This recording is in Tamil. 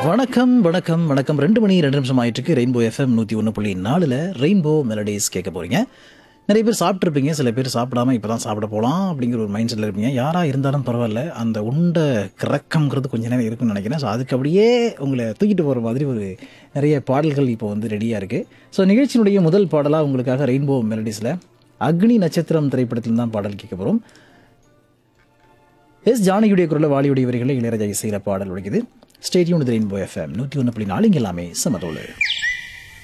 வணக்கம் வணக்கம் வணக்கம் ரெண்டு மணி ரெண்டு நிமிஷம் ஆயிட்டு இருக்கு ரெயின்போ எஃப்எம் நூற்றி ஒன்று புள்ளி நாலில் ரெயின்போ மெலடிஸ் கேட்க போறீங்க நிறைய பேர் சாப்பிட்ருப்பீங்க சில பேர் சாப்பிடாம இப்போ தான் சாப்பிட போகலாம் அப்படிங்கிற ஒரு மைண்ட் செட்டில் இருப்பீங்க யாராக இருந்தாலும் பரவாயில்ல அந்த உண்ட கிறக்கம்ங்கிறது கொஞ்ச நேரம் இருக்குன்னு நினைக்கிறேன் ஸோ அதுக்கு அப்படியே உங்களை தூக்கிட்டு போகிற மாதிரி ஒரு நிறைய பாடல்கள் இப்போ வந்து ரெடியாக இருக்குது ஸோ நிகழ்ச்சியினுடைய முதல் பாடலாக உங்களுக்காக ரெயின்போ மெலடிஸில் அக்னி நட்சத்திரம் திரைப்படத்தில் தான் பாடல் கேட்க போகிறோம் எஸ் ஜானகியுடைய குரலில் வாலியுடைய வரிகளை இளையராஜா இசையில பாடல் உடைக்குது ஸ்டேடியம் ரெயின்போ எஃப்எம் நூற்றி ஒன்று புள்ளி நாலு இங்கே எல்லாமே சமதோடு